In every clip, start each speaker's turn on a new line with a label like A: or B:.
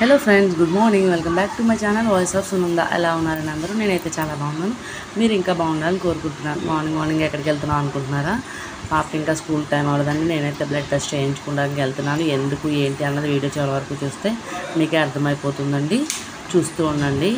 A: Hello friends good morning welcome back to my channel voice of Sunanda ఎలా ఉన్నారని అందరూ నేనైతే చాలా బాగున్నాను మీరు ఇంకా బాగుండాలని కోరుకుంటున్నాను మార్నింగ్ మార్నింగ్ ఎక్కడికి వెళ్తున్నాం అనుకుంటున్నారా పాపకి ఇంకా స్కూల్ టైం అవ్వదండి నేనైతే బ్లడ్ టెస్ట్ చేయించుకోవడానికి వెళ్తున్నాను ఎందుకు ఏంటి అన్నది వీడియో చివరి వరకు చూస్తే మీకే అర్థమైపోతుందండి చూస్తూ ఉండండి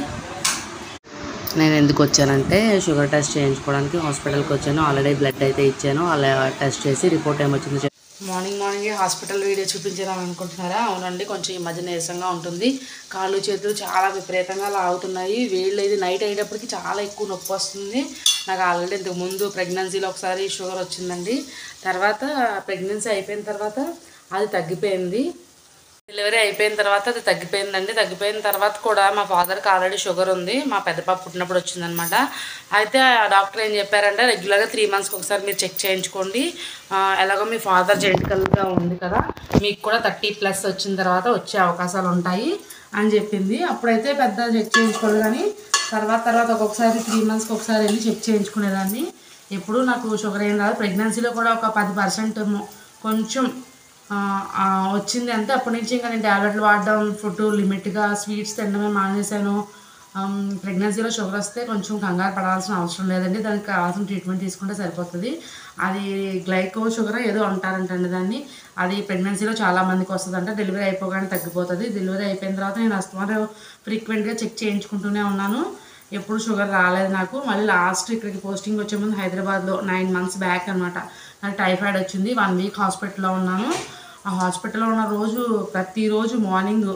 A: నేను ఎందుకు వచ్చానంటే షుగర్ టెస్ట్ చేయించుకోవడానికి హాస్పిటల్కి వచ్చాను ఆల్రెడీ బ్లడ్ అయితే ఇచ్చాను అలా టెస్ట్ చేసి రిపోర్ట్ ఏమొచ్చిందో చెప్ మార్నింగ్ మార్నింగ్ హాస్పిటల్ వీడియో చూపించాలని అనుకుంటున్నారా అవునండి కొంచెం ఈ మధ్య నీరసంగా ఉంటుంది కాళ్ళు చేతులు చాలా విపరీతంగా లాగుతున్నాయి వేళ్ళు ఇది నైట్ అయ్యేటప్పటికి చాలా ఎక్కువ నొప్పి వస్తుంది నాకు ఆల్రెడీ ఇంతకు ముందు ప్రెగ్నెన్సీలో ఒకసారి షుగర్ వచ్చిందండి తర్వాత ప్రెగ్నెన్సీ అయిపోయిన తర్వాత అది తగ్గిపోయింది డెలివరీ అయిపోయిన తర్వాత అది తగ్గిపోయిందండి తగ్గిపోయిన తర్వాత కూడా మా ఫాదర్కి ఆల్రెడీ షుగర్ ఉంది మా పెద్ద పాప పుట్టినప్పుడు వచ్చిందనమాట అయితే ఆ డాక్టర్ ఏం చెప్పారంటే రెగ్యులర్గా త్రీ మంత్స్కి ఒకసారి మీరు చెక్ చేయించుకోండి ఆ, ఎలాగో మీ ఫాదర్ జెంటికల్గా ఉంది కదా మీకు కూడా థర్టీ ప్లస్ వచ్చిన తర్వాత వచ్చే అవకాశాలు ఉంటాయి అని చెప్పింది అప్పుడైతే పెద్ద చెక్ చేయించుకోవాలి కానీ తర్వాత తర్వాత ఒక్కొక్కసారి త్రీ మంత్స్కి ఒకసారి వెళ్ళి చెక్ చేయించుకునేదాన్ని ఎప్పుడు నాకు షుగర్ ఏం రాదు ప్రెగ్నెన్సీలో కూడా ఒక పది పర్సెంట్ కొంచెం ఆ, ఆ, వచ్చింది అంతే అప్పటి నుంచి ఇంకా నేను ట్యాబ్లెట్లు వాడడం ఫుడ్ లిమిట్గా స్వీట్స్ తినడమే మానేశాను ప్రెగ్నెన్సీలో షుగర్ వస్తే కొంచెం కంగారు పడాల్సిన అవసరం లేదండి దానికి కావాల్సిన ట్రీట్మెంట్ తీసుకుంటే సరిపోతుంది అది గ్లైకో షుగర్ ఏదో అంటారంటండి దాన్ని అది ప్రెగ్నెన్సీలో చాలా మందికి వస్తుందంట డెలివరీ అయిపోగానే తగ్గిపోతుంది డెలివరీ అయిపోయిన తర్వాత నేను అస్తమానం ఫ్రీక్వెంట్గా చెక్ చేయించుకుంటూనే ఉన్నాను ఎప్పుడు షుగర్ రాలేదు నాకు మళ్ళీ లాస్ట్ ఇక్కడికి పోస్టింగ్ వచ్చే ముందు హైదరాబాద్లో నైన్ మంత్స్ బ్యాక్ అనమాట నాకు టైఫాయిడ్ వచ్చింది వన్ వీక్ హాస్పిటల్లో ఉన్నాను ఆ హాస్పిటల్లో ఉన్న రోజు ప్రతిరోజు మార్నింగ్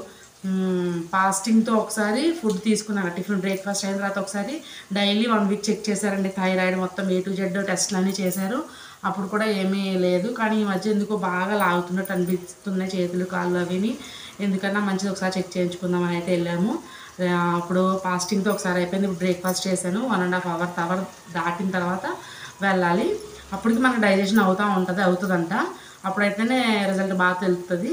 A: ఫాస్టింగ్తో ఒకసారి ఫుడ్ తీసుకున్నాను టిఫిన్ బ్రేక్ఫాస్ట్ అయిన తర్వాత ఒకసారి డైలీ వన్ వీక్ చెక్ చేశారండి థైరాయిడ్ మొత్తం ఏ టు జెడ్ టెస్ట్లు అన్నీ చేశారు అప్పుడు కూడా ఏమీ లేదు కానీ ఈ మధ్య ఎందుకో బాగా లాగుతున్నట్టు అనిపిస్తున్నాయి చేతులు కాళ్ళు అవిని ఎందుకన్నా మంచిది ఒకసారి చెక్ చేయించుకుందామని అయితే వెళ్ళాము ఆ, అప్పుడు ఫాస్టింగ్తో ఒకసారి అయిపోయింది ఇప్పుడు బ్రేక్ఫాస్ట్ చేశాను one and half hour hour దాటిన తర్వాత వెళ్ళాలి అప్పటికి మనకు డైజెషన్ అవుతూ ఉంటుంది అవుతుందంట అప్పుడైతేనే రిజల్ట్ బాగా తెలుస్తుంది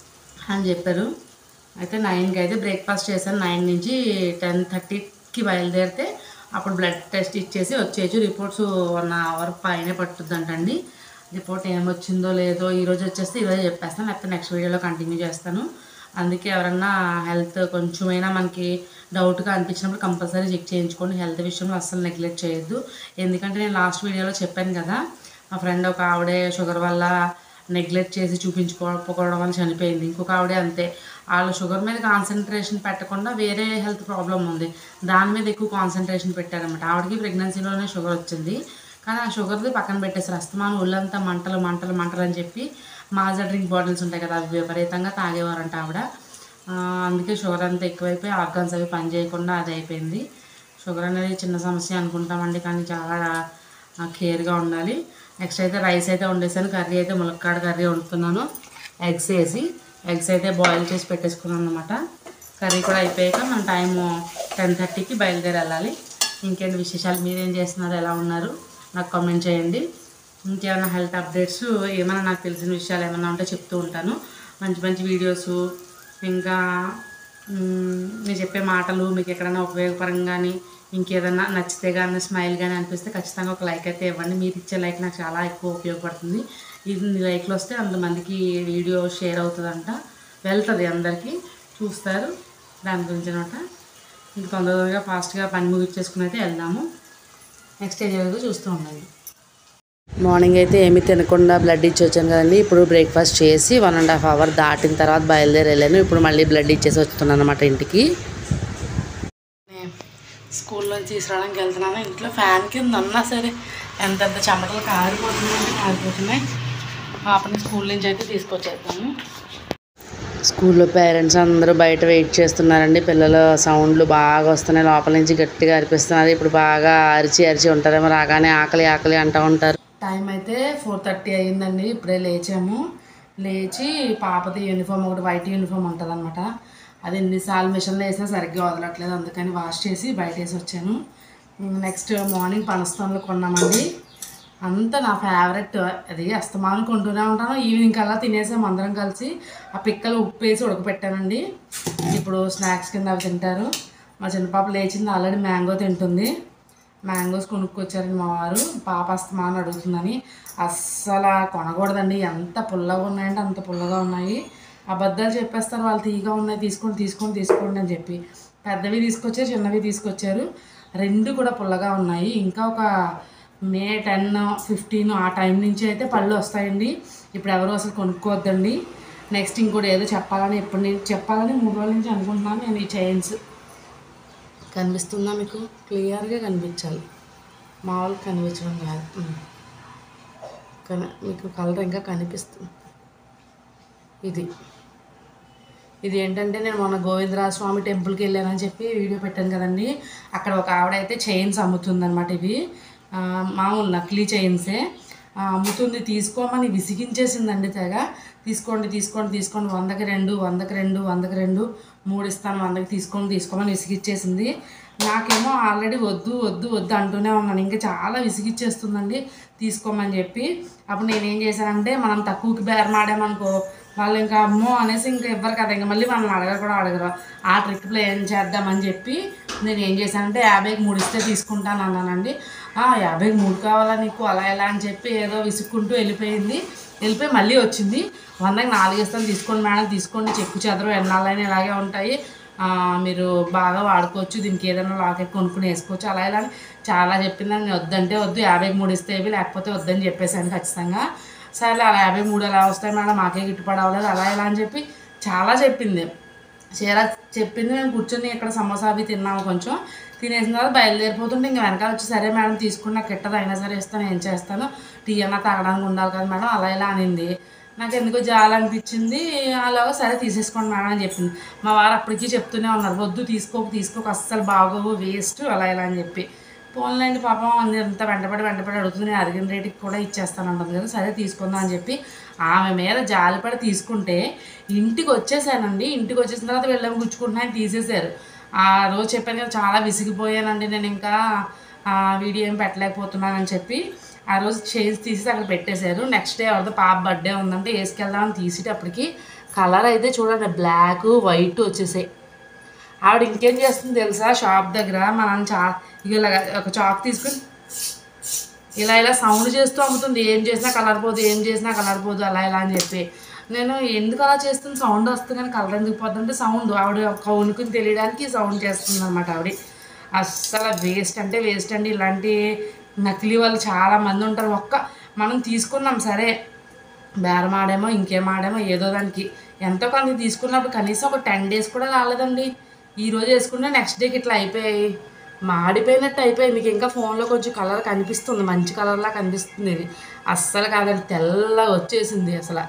A: అని చెప్పారు అయితే నైన్కి అయితే బ్రేక్ఫాస్ట్ చేశాను నైన్ నుంచి టెన్ థర్టీకి బయలుదేరితే అప్పుడు బ్లడ్ టెస్ట్ ఇచ్చేసి వచ్చేయచ్చు రిపోర్ట్స్ వన్ అవర్ పైన పట్టుద్దంటండి రిపోర్ట్ ఏమొచ్చిందో లేదో ఈరోజు వచ్చేస్తే ఈరోజు చెప్పేస్తాను లేకపోతే నెక్స్ట్ వీడియోలో కంటిన్యూ చేస్తాను అందుకే ఎవరన్నా హెల్త్ కొంచెమైనా మనకి డౌట్గా అనిపించినప్పుడు కంపల్సరీ చెక్ చేయించుకోండి హెల్త్ విషయంలో అస్సలు నెగ్లెక్ట్ చేయొద్దు ఎందుకంటే నేను లాస్ట్ వీడియోలో చెప్పాను కదా మా ఫ్రెండ్ ఒక ఆవిడే షుగర్ వల్ల నెగ్లెక్ట్ చేసి చూపించుకోకపోవడం వల్ల చనిపోయింది ఇంకొక ఆవిడే అంతే వాళ్ళు షుగర్ మీద కాన్సన్ట్రేషన్ పెట్టకుండా వేరే హెల్త్ ప్రాబ్లం ఉంది దాని మీద ఎక్కువ కాన్సన్ట్రేషన్ పెట్టారనమాట ఆవిడకి ప్రెగ్నెన్సీలోనే షుగర్ వచ్చింది కానీ ఆ షుగర్ది పక్కన పెట్టేసారు అస్తమానం ఒళ్ళంతా మంటలు మంటలు మంటలు అని చెప్పి మాజా డ్రింక్ బాటిల్స్ ఉంటాయి కదా అవి విపరీతంగా తాగేవారంట ఆవిడ ఆ, అందుకే షుగర్ అంతా ఎక్కువైపోయి ఆర్గాన్స్ అవి పని చేయకుండా అది అయిపోయింది షుగర్ అనేది చిన్న సమస్య అనుకుంటామండి కానీ చాలా కేర్గా ఉండాలి నెక్స్ట్ అయితే రైస్ అయితే వండేసాను కర్రీ అయితే ములక్కాడ కర్రీ వండుతున్నాను ఎగ్స్ వేసి ఎగ్స్ అయితే బాయిల్ చేసి పెట్టేసుకున్నాను అనమాట కర్రీ కూడా అయిపోయాక మన టైము టెన్ థర్టీకి బయలుదేరి వెళ్ళాలి ఇంకేంటి విశేషాలు మీరేం చేస్తున్నారు ఎలా ఉన్నారు నాకు కామెంట్ చేయండి ఇంకేమైనా హెల్త్ అప్డేట్స్ ఏమైనా నాకు తెలిసిన విషయాలు ఏమైనా ఉంటే చెప్తూ ఉంటాను మంచి మంచి వీడియోస్ ఇంకా మ్, నేను చెప్పే మాటలు మీకు ఎక్కడైనా ఉపయోగపరం కానీ ఇంకేదైనా నచ్చితే కానీ స్మైల్ కానీ అనిపిస్తే ఖచ్చితంగా ఒక లైక్ అయితే ఇవ్వండి మీరు ఇచ్చే లైక్ నాకు చాలా ఎక్కువ ఉపయోగపడుతుంది ఇది లైక్లు వస్తే అంతమందికి వీడియో షేర్ అవుతుందంట వెళ్తుంది అందరికీ చూస్తారు దాని గురించి అనమాట ఇంక తొందర తొందరగా ఫాస్ట్గా పని ముగించేసుకుని అయితే వెళ్దాము నెక్స్ట్ ఏం జరుగుతుందో చూస్తూ ఉండండి మార్నింగ్ అయితే ఏమీ తినకుండా బ్లడ్ ఇచ్చి వచ్చాను కదండి ఇప్పుడు బ్రేక్ఫాస్ట్ చేసి వన్ అండ్ హాఫ్ అవర్ దాటిన తర్వాత బయలుదేరి వెళ్ళాను ఇప్పుడు మళ్ళీ బ్లడ్ ఇచ్చేసి వస్తున్నాను అనమాట ఇంటికి స్కూల్ నుంచి తీసుకురావడానికి వెళ్తున్నాను ఇంట్లో ఫ్యాన్ కింద ఉన్నా సరే ఎంతెంత చెమటలు కారిపోతున్నాయి కారిపోతున్నాయి పాపని స్కూల్ నుంచి అయితే తీసుకొచ్చేద్దాము స్కూల్లో పేరెంట్స్ అందరూ బయట వెయిట్ చేస్తున్నారండి పిల్లల సౌండ్లు బాగా వస్తున్నాయి లోపల నుంచి గట్టిగా అరిపిస్తున్నారు ఇప్పుడు బాగా అరిచి అరిచి ఉంటారేమో రాగానే ఆకలి ఆకలి అంటూ ఉంటారు టైం అయితే ఫోర్ థర్టీ అయ్యిందండి ఇప్పుడే లేచాము లేచి పాపది యూనిఫామ్ ఒకటి వైట్ యూనిఫామ్ ఉంటుంది అనమాట అది ఎన్నిసార్లు మిషన్లో వేసినా సరిగ్గా వదలట్లేదు అందుకని వాష్ చేసి బయట వేసి వచ్చాను నెక్స్ట్ మార్నింగ్ పనస్తోన్లు కొన్నామండి అంత నా ఫేవరెట్ అది అస్తమానం కొంటూనే ఉంటాను ఈవినింగ్ కల్లా తినేసాం అందరం కలిసి ఆ పిక్కలు ఉప్పు వేసి ఉడకపెట్టానండి ఇప్పుడు స్నాక్స్ కింద అవి తింటారు మా చిన్న పాప లేచింది ఆల్రెడీ మ్యాంగో తింటుంది మ్యాంగోస్ కొనుక్కొచ్చారండి మా వారు పాప అస్తమానం అడుగుతుందని అస్సలు కొనకూడదండి ఎంత పుల్లగా ఉన్నాయంటే అంత పుల్లగా ఉన్నాయి
B: అబద్ధాలు చెప్పేస్తారు వాళ్ళు తీగా ఉన్నాయి తీసుకోండి తీసుకోండి తీసుకోండి అని చెప్పి పెద్దవి తీసుకొచ్చారు చిన్నవి తీసుకొచ్చారు రెండు కూడా పుల్లగా ఉన్నాయి ఇంకా ఒక మే టెన్ ఫిఫ్టీన్ ఆ టైం నుంచి అయితే పళ్ళు వస్తాయండి ఇప్పుడు ఎవరు అసలు కొనుక్కోవద్దండి నెక్స్ట్ ఇంకోటి ఏదో చెప్పాలని ఎప్పుడు నేను చెప్పాలని మూడు రోజుల నుంచి అనుకుంటున్నాను నేను ఈ చైన్స్ కనిపిస్తుందా మీకు క్లియర్గా కనిపించాలి మామూలుగా కనిపించడం కాదు ఉమ్. కన మీకు కలర్ ఇంకా కనిపిస్తుంది ఇది ఇది ఏంటంటే నేను మొన్న గోవిందరాజ స్వామి టెంపుల్కి వెళ్ళానని చెప్పి వీడియో పెట్టాను కదండి అక్కడ ఒక ఆవిడ అయితే చైన్స్ అమ్ముతుందన్నమాట ఇవి ఆ, మామూలు నకిలీ చైన్సే ఆ, అమ్ముతుంది తీసుకోమని విసిగించేసిందండి తెగ తీసుకోండి తీసుకోండి తీసుకోండి వందకి రెండు వందకి రెండు వందకి రెండు మూడు ఇస్తాను వందకి తీసుకోండి తీసుకోమని విసిగిచ్చేసింది నాకేమో ఆల్రెడీ వద్దు వద్దు వద్దు అంటూనే ఉన్నాను ఇంకా చాలా విసిగిచ్చేస్తుందండి తీసుకోమని చెప్పి అప్పుడు నేనేం చేశానంటే మనం తక్కువకి బేరమాడామనుకో వాళ్ళు ఇంకా అమ్మో అనేసి ఇంకా ఇవ్వరు కదా ఇంకా మళ్ళీ మనం అడగరు కూడా అడగరు ఆ ట్రిక్ ప్లే ఏం చేద్దామని చెప్పి నేను ఏం చేశానంటే యాభైకి మూడు ఇస్తే తీసుకుంటాను అన్నానండి "ఆ, యాభైకి మూడు కావాలా నీకు అలా ఎలా అని చెప్పి ఏదో విసుక్కుంటూ వెళ్ళిపోయింది వెళ్ళిపోయి మళ్ళీ వచ్చింది వందకి నాలుగు ఇస్తాను తీసుకోండి మేడం తీసుకోండి చెక్కు చెదరు ఎన్నాళ్ళైనా ఇలాగే ఉంటాయి ఆ, మీరు బాగా వాడుకోవచ్చు దీనికి ఏదైనా లాకెట్ కొనుక్కుని వేసుకోవచ్చు అలా ఇలా అని చాలా చెప్పిందని నేను వద్దంటే వద్దు యాభైకి మూడు ఇస్తే ఇవి లేకపోతే వద్దని చెప్పేసాను ఖచ్చితంగా సరే అలా యాభై మూడు ఎలా వస్తాయి మేడం మాకే గిట్టుబడి అవ్వలేదు అలా ఇలా అని చెప్పి చాలా చెప్పింది చీర చెప్పింది మేము కూర్చొని ఇక్కడ సమోసా అవి తిన్నాము కొంచెం తినేసిన తర్వాత బయలుదేరిపోతుంటే ఇంకా వెనకాల వచ్చి సరే మేడం తీసుకుని నాకు కిట్టదు అయినా సరే ఇస్తాను ఏం చేస్తాను టీ అన్నా తాగడానికి ఉండాలి కదా మేడం అలా ఇలా అనింది నాకు ఎందుకో జాలి అనిపించింది అలాగా సరే తీసేసుకోండి మేడం అని చెప్పింది మా వారు అప్పటికీ చెప్తూనే ఉన్నారు వద్దు తీసుకోకు తీసుకోకు అస్సలు బాగోవు వేస్ట్ అలా ఇలా అని చెప్పి పోన్లేండి పాపం అంది ఎంత వెంటపడి వెంటపడి అడుగుతుంది నేను అడిగిన రేటుకి కూడా ఇచ్చేస్తాను అంటుంది కదా సరే తీసుకుందాం అని చెప్పి ఆమె మీద జాలిపడి తీసుకుంటే ఇంటికి వచ్చేసానండి ఇంటికి వచ్చేసిన తర్వాత వెళ్ళాము గుచ్చుకుంటున్నాయని తీసేశారు ఆ రోజు చెప్పాను కదా చాలా విసిగిపోయానండి నేను ఇంకా ఆ వీడియో ఏం పెట్టలేకపోతున్నానని చెప్పి ఆ రోజు చేసి తీసి అక్కడ పెట్టేశారు నెక్స్ట్ డే ఎవరిదో పాప బర్త్డే ఉందంటే వేసుకెళ్దామని తీసేటప్పటికి కలర్ అయితే చూడండి బ్లాక్ వైట్ వచ్చేసాయి ఆవిడ ఇంకేం చేస్తుంది తెలుసా షాప్ దగ్గర మనం చా ఇక ఇలాగ ఒక చాక్ తీసుకుని ఇలా ఇలా సౌండ్ చేస్తూ అమ్ముతుంది ఏం చేసినా కలర్ పోదు ఏం చేసినా కలర్ పోదు అలా ఇలా అని చెప్పి నేను ఎందుకు అలా చేస్తుంది సౌండ్ వస్తుంది కానీ కలర్ ఎందుకు పోతుందంటే సౌండ్ ఆవిడ కౌనుకుని తెలియడానికి సౌండ్ చేస్తుంది అనమాట ఆవిడ అస్సలు వేస్ట్ అంటే వేస్ట్ అండి ఇలాంటి నకిలీ వాళ్ళు చాలా మంది ఉంటారు ఒక్క మనం తీసుకున్నాం సరే బేరం ఆడేమో ఇంకేం ఆడేమో ఏదో దానికి ఎంతో కొంత తీసుకున్నప్పుడు కనీసం ఒక టెన్ డేస్ కూడా రాలేదండి ఈ రోజు వేసుకుంటే నెక్స్ట్ డేకి ఇట్లా అయిపోయాయి మాడిపోయినట్టు అయిపోయాయి మీకు ఇంకా ఫోన్లో కొంచెం కలర్ కనిపిస్తుంది మంచి కలర్లా కనిపిస్తుంది ఇది అస్సలు కాదండి తెల్లగా వచ్చేసింది అసలు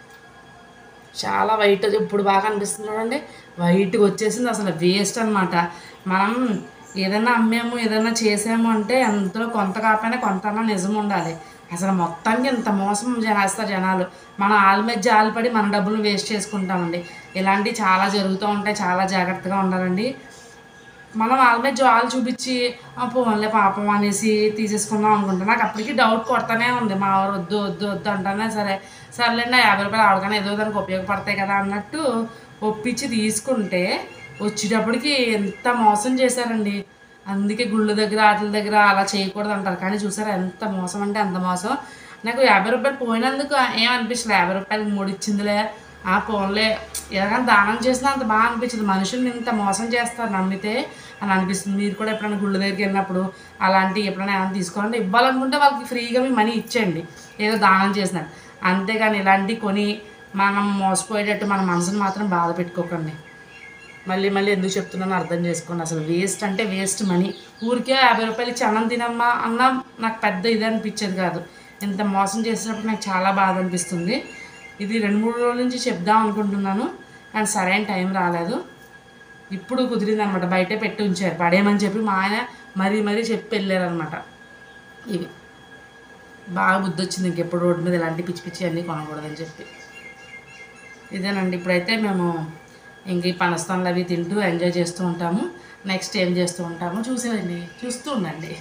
B: చాలా వైట్ ఇప్పుడు బాగా అనిపిస్తుంది చూడండి వైట్గా వచ్చేసింది అసలు వేస్ట్ అన్నమాట మనం ఏదైనా అమ్మాము ఏదైనా చేసాము అంటే అందులో కొంత కాకపోయినా కొంత నిజం ఉండాలి అసలు మొత్తానికి ఇంత మోసం చేస్తారు జనాలు మనం ఆళ్ళ మీద జాలిపడి మన డబ్బులు వేస్ట్ చేసుకుంటామండి ఇలాంటివి చాలా జరుగుతూ ఉంటాయి చాలా జాగ్రత్తగా ఉండాలండి మనం వాళ్ళ మీద జాలు చూపించి "ఆ, పోన్లే పాపం అనేసి తీసేసుకుందాం అనుకుంటా నాకు అప్పటికి డౌట్ కొడతానే ఉంది మా వారు వద్దు వద్దు వద్దు అంటానే సరే సర్లేండి ఆ యాభై రూపాయలు ఆడగానే ఏదో దానికి ఉపయోగపడతాయి కదా అన్నట్టు ఒప్పించి తీసుకుంటే వచ్చేటప్పటికి ఎంత మోసం చేశారండి అందుకే గుళ్ళ దగ్గర వాటి దగ్గర అలా చేయకూడదు అంటారు కానీ చూసారా ఎంత మోసం అంటే అంత మోసం నాకు యాభై రూపాయలు పోయినందుకు ఏం అనిపించలే యాభై రూపాయలు మూడు ఇచ్చిందిలే ఆ ఫోన్లే ఎవరైనా దానం చేసినా అంత బాగా అనిపించదు మనుషుల్ని ఇంత మోసం చేస్తారు నమ్మితే అని అనిపిస్తుంది మీరు కూడా ఎప్పుడైనా గుళ్ళ దగ్గరికి వెళ్ళినప్పుడు అలాంటి ఎప్పుడైనా ఏమైనా తీసుకోవాలంటే ఇవ్వాలనుకుంటే వాళ్ళకి ఫ్రీగా మీ మనీ ఇచ్చేయండి ఏదో దానం చేసినట్టు అంతేగాని ఇలాంటివి కొని మనం మోసపోయేటట్టు మన మనసుని మాత్రం బాధ పెట్టుకోకండి మళ్ళీ మళ్ళీ ఎందుకు చెప్తున్నానో అర్థం చేసుకోండి అసలు వేస్ట్ అంటే వేస్ట్ మనీ ఊరికే యాభై రూపాయలు ఇచ్చి అన్నం తినమ్మా అన్న నాకు పెద్ద ఇది అనిపించేది కాదు ఇంత మోసం చేసినప్పుడు నాకు చాలా బాధ అనిపిస్తుంది ఇది రెండు మూడు రోజుల నుంచి చెప్దాం అనుకుంటున్నాను కానీ సరైన టైం రాలేదు ఇప్పుడు కుదిరింది అనమాట బయటే పెట్టి ఉంచారు పడేయమని చెప్పి మా ఆయన మరీ మరీ చెప్పి వెళ్ళారనమాట ఇవి బాగా బుద్ధి వచ్చింది ఇంకెప్పుడు రోడ్డు మీద ఇలాంటి పిచ్చి పిచ్చి అన్నీ కొనకూడదని చెప్పి ఇదేనండి ఇప్పుడైతే మేము ఇంక ఈ పనస్తాన్లు అవి తింటూ ఎంజాయ్ చేస్తూ ఉంటాము నెక్స్ట్ ఏం చేస్తూ ఉంటాము చూసేయండి చూస్తూ ఉండండి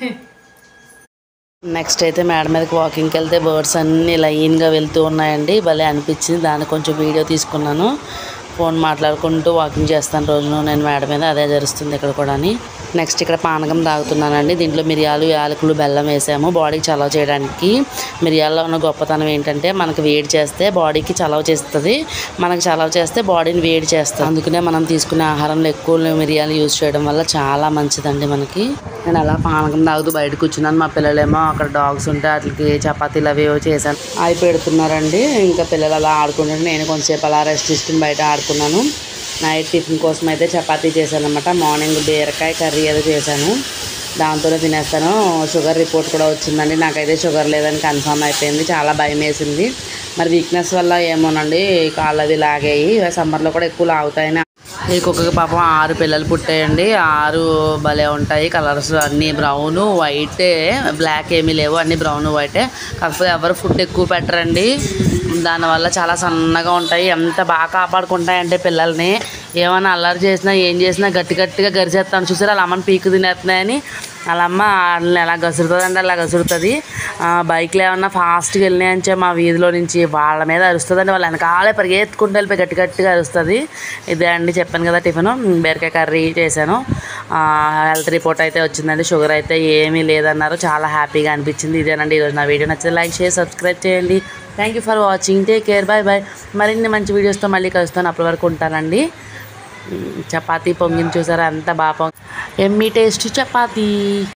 A: నెక్స్ట్ అయితే మేడ మీదకి వాకింగ్కి వెళ్తే బర్డ్స్ అన్నీ లైన్గా వెళ్తూ ఉన్నాయండి భలే అనిపించింది దాన్ని కొంచెం వీడియో తీసుకున్నాను ఫోన్ మాట్లాడుకుంటూ వాకింగ్ చేస్తాను రోజును నేను మేడ మీద అదే జరుగుతుంది ఇక్కడ కూడా నెక్స్ట్ ఇక్కడ పానకం తాగుతున్నానండి దీంట్లో మిరియాలు యాలకులు బెల్లం వేసాము బాడీకి చలవ చేయడానికి మిరియాల్లో ఉన్న గొప్పతనం ఏంటంటే మనకి వేడి చేస్తే బాడీకి చలవ చేస్తుంది మనకి చలవ చేస్తే బాడీని వేడి చేస్తుంది అందుకనే మనం తీసుకునే ఆహారంలో ఎక్కువ మిరియాలు యూజ్ చేయడం వల్ల చాలా మంచిదండి మనకి నేను అలా పానకం తాగుతూ బయట కూర్చున్నాను మా పిల్లలేమో అక్కడ డాగ్స్ ఉంటే వాటికి చపాతీలు అవి ఏవో చేశాను అవి పెడుతున్నారండి ఇంకా పిల్లలు అలా ఆడుకుంటుంటే నేను కొంచెంసేపు అలా రెస్ట్ తీసుకుని బయట ఆడుకున్నాను నైట్ టిఫిన్ కోసం అయితే చపాతీ చేశాను అనమాట మార్నింగ్ బీరకాయ కర్రీ ఏదో చేశాను దాంతోనే తినేస్తాను షుగర్ రిపోర్ట్ కూడా వచ్చిందండి నాకైతే షుగర్ లేదని కన్ఫర్మ్ అయిపోయింది చాలా భయం వేసింది మరి వీక్నెస్ వల్ల ఏమోనండి కాళ్ళు అవి లాగాయి సమ్మర్లో కూడా ఎక్కువ లాగుతాయని ఈ కుక్కకి పాపం ఆరు పిల్లలు పుట్టాయండి ఆరు భలే ఉంటాయి కలర్స్ అన్నీ బ్రౌన్ వైట్ బ్లాక్ ఏమీ లేవు అన్నీ బ్రౌన్ వైటే కాకపోతే ఎవరు ఫుడ్ ఎక్కువ పెట్టరండి దానివల్ల చాలా సన్నగా ఉంటాయి ఎంత బాగా కాపాడుకుంటాయంటే పిల్లల్ని ఏమైనా అల్లరి చేసినా ఏం చేసినా గట్టి గట్టిగా గరిచేస్తాను చూసారు వాళ్ళ అమ్మని పీకు తినేస్తున్నాయని వాళ్ళ అమ్మ వాళ్ళని ఎలా గసురుతుంది అంటే అలా గసురుతుంది బైక్లో ఏమన్నా ఫాస్ట్గా వెళ్ళినాయని చెప్పి మా వీధిలో నుంచి వాళ్ళ మీద అరుస్తుందండి వాళ్ళ వెనకాలే పరిగెత్తుకుంటూ వెళ్ళిపోయి గట్టి గట్టిగా అరుస్తుంది ఇదే అండి చెప్పాను కదా టిఫిన్ బీరకాయ కర్రీ చేశాను హెల్త్ రిపోర్ట్ అయితే వచ్చిందండి షుగర్ అయితే ఏమీ లేదన్నారు చాలా హ్యాపీగా అనిపించింది ఇదేనండి ఈరోజు నా వీడియో నచ్చితే లైక్ చేసి సబ్స్క్రైబ్ చేయండి thank you for watching take care bye bye మరిన్ని మంచి వీడియోస్తో మళ్ళీ కలుస్తాను అప్పటి వరకు ఉంటానండి చపాతీ పొంగిని చూసారా ఎంత బాగా పొంగి ఎమ్మి టేస్ట్ చపాతీ